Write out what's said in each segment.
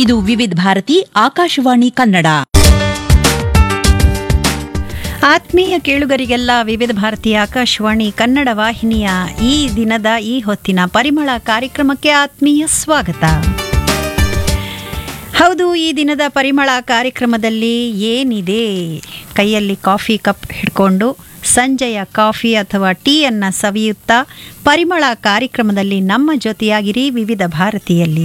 ಇದು ವಿವಿಧ ಭಾರತಿ ಆಕಾಶವಾಣಿ ಕನ್ನಡ ಆತ್ಮೀಯ ಕೇಳುಗರಿಗೆಲ್ಲ ವಿವಿಧ ಭಾರತೀಯ ಆಕಾಶವಾಣಿ ಕನ್ನಡ ವಾಹಿನಿಯ ಈ ದಿನದ ಈ ಹೊತ್ತಿನ ಪರಿಮಳ ಕಾರ್ಯಕ್ರಮಕ್ಕೆ ಆತ್ಮೀಯ ಸ್ವಾಗತ ಹೌದು ಈ ದಿನದ ಪರಿಮಳ ಕಾರ್ಯಕ್ರಮದಲ್ಲಿ ಏನಿದೆ ಕೈಯಲ್ಲಿ ಕಾಫಿ ಕಪ್ ಹಿಡ್ಕೊಂಡು ಸಂಜೆಯ ಕಾಫಿ ಅಥವಾ ಟೀಯನ್ನು ಸವಿಯುತ್ತಾ ಪರಿಮಳ ಕಾರ್ಯಕ್ರಮದಲ್ಲಿ ನಮ್ಮ ಜೊತೆಯಾಗಿರಿ ವಿವಿಧ ಭಾರತೀಯಲ್ಲಿ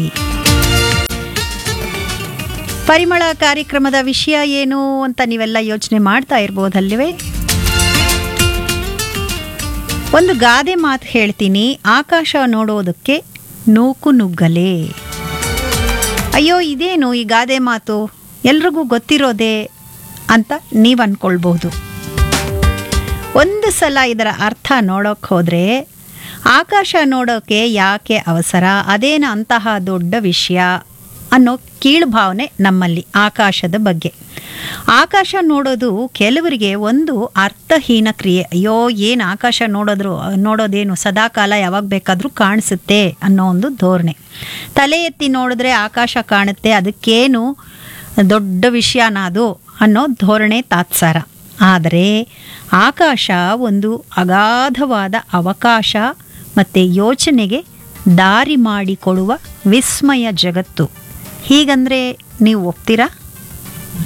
ಪರಿಮಳ ಕಾರ್ಯಕ್ರಮದ ವಿಷಯ ಏನು ಅಂತ ನೀವೆಲ್ಲ ಯೋಚನೆ ಮಾಡ್ತಾ ಇರ್ಬೋದಲ್ವೇ ಒಂದು ಗಾದೆ ಮಾತು ಹೇಳ್ತೀನಿ ಆಕಾಶ ನೋಡೋದಕ್ಕೆ ನೂಕು ನುಗ್ಗಲೆ ಅಯ್ಯೋ ಇದೇನು ಈ ಗಾದೆ ಮಾತು ಎಲ್ರಿಗೂ ಗೊತ್ತಿರೋದೇ ಅಂತ ನೀವು ಅನ್ಕೊಳ್ಬಹುದು ಒಂದು ಸಲ ಇದರ ಅರ್ಥ ನೋಡೋಕೆ ಹೋದರೆ ಆಕಾಶ ನೋಡೋಕೆ ಯಾಕೆ ಅವಸರ ಅದೇನು ಅಂತಹ ದೊಡ್ಡ ವಿಷಯ ಅನ್ನೋ ಕೀಳ್ಭಾವನೆ ನಮ್ಮಲ್ಲಿ ಆಕಾಶದ ಬಗ್ಗೆ ಆಕಾಶ ನೋಡೋದು ಕೆಲವರಿಗೆ ಒಂದು ಅರ್ಥಹೀನ ಕ್ರಿಯೆ ಅಯ್ಯೋ ಏನು ಆಕಾಶ ನೋಡೋದ್ರು ನೋಡೋದೇನು ಸದಾಕಾಲ ಯಾವಾಗ ಬೇಕಾದರೂ ಕಾಣಿಸುತ್ತೆ ಅನ್ನೋ ಒಂದು ಧೋರಣೆ ತಲೆ ಎತ್ತಿ ನೋಡಿದ್ರೆ ಆಕಾಶ ಕಾಣುತ್ತೆ ಅದಕ್ಕೇನು ದೊಡ್ಡ ವಿಷಯನ ಅದು ಅನ್ನೋ ಧೋರಣೆ ತಾತ್ಸಾರ ಆದರೆ ಆಕಾಶ ಒಂದು ಅಗಾಧವಾದ ಅವಕಾಶ ಮತ್ತು ಯೋಚನೆಗೆ ದಾರಿ ಮಾಡಿಕೊಡುವ ವಿಸ್ಮಯ ಜಗತ್ತು ಹೀಗಂದ್ರೆ ನೀವು ಒಪ್ತೀರಾ